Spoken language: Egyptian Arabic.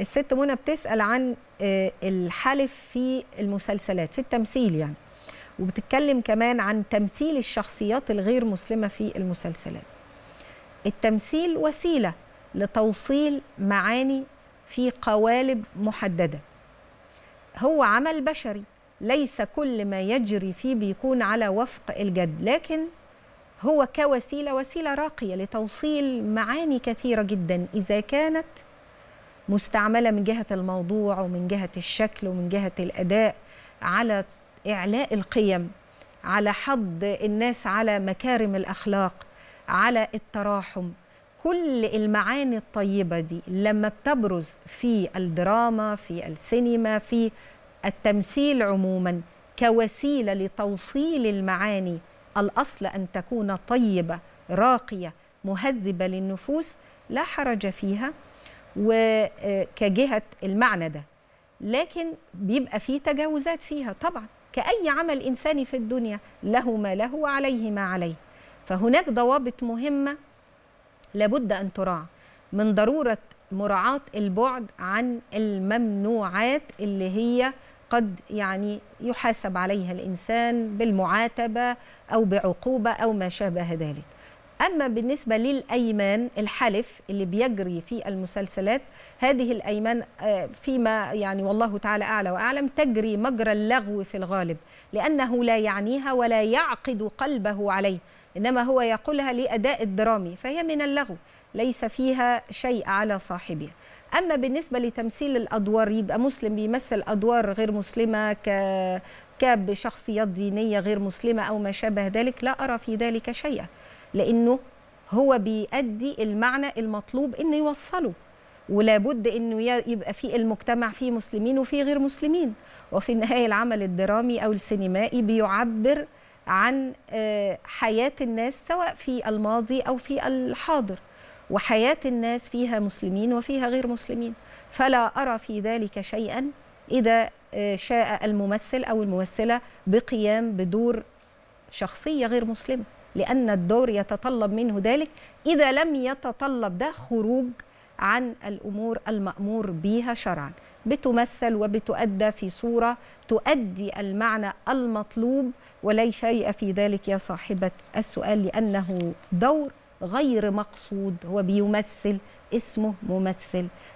الست منى بتسال عن آه، الحلف في المسلسلات في التمثيل يعني وبتتكلم كمان عن تمثيل الشخصيات الغير مسلمه في المسلسلات التمثيل وسيله لتوصيل معاني في قوالب محدده هو عمل بشري ليس كل ما يجري فيه بيكون على وفق الجد لكن هو كوسيله وسيله راقيه لتوصيل معاني كثيره جدا اذا كانت مستعمله من جهه الموضوع ومن جهه الشكل ومن جهه الاداء على اعلاء القيم على حض الناس على مكارم الاخلاق على التراحم كل المعاني الطيبه دي لما بتبرز في الدراما في السينما في التمثيل عموما كوسيله لتوصيل المعاني الاصل ان تكون طيبه راقيه مهذبه للنفوس لا حرج فيها وكجهه المعنى ده لكن بيبقى فيه تجاوزات فيها طبعا كأي عمل إنساني في الدنيا له ما له وعليه ما عليه فهناك ضوابط مهمة لابد أن تراعى من ضرورة مراعاة البعد عن الممنوعات اللي هي قد يعني يحاسب عليها الإنسان بالمعاتبة أو بعقوبة أو ما شابه ذلك أما بالنسبة للأيمان الحلف اللي بيجري في المسلسلات هذه الأيمان آه، فيما يعني والله تعالى أعلى وأعلم تجري مجرى اللغو في الغالب لأنه لا يعنيها ولا يعقد قلبه عليه إنما هو يقولها لأداء الدرامي فهي من اللغو ليس فيها شيء على صاحبها أما بالنسبة لتمثيل الأدوار يبقى مسلم بيمثل أدوار غير مسلمة ك كبشخصيات دينية غير مسلمة أو ما شابه ذلك لا أرى في ذلك شيئا لانه هو بيأدي المعنى المطلوب انه يوصله ولا بد انه يبقى في المجتمع فيه مسلمين وفيه غير مسلمين وفي النهايه العمل الدرامي او السينمائي بيعبر عن حياه الناس سواء في الماضي او في الحاضر وحياه الناس فيها مسلمين وفيها غير مسلمين فلا ارى في ذلك شيئا اذا شاء الممثل او الممثله بقيام بدور شخصيه غير مسلمه لأن الدور يتطلب منه ذلك إذا لم يتطلب ده خروج عن الأمور المأمور بها شرعا بتمثل وبتؤدى في صورة تؤدي المعنى المطلوب ولا شيء في ذلك يا صاحبة السؤال لأنه دور غير مقصود هو بيمثل اسمه ممثل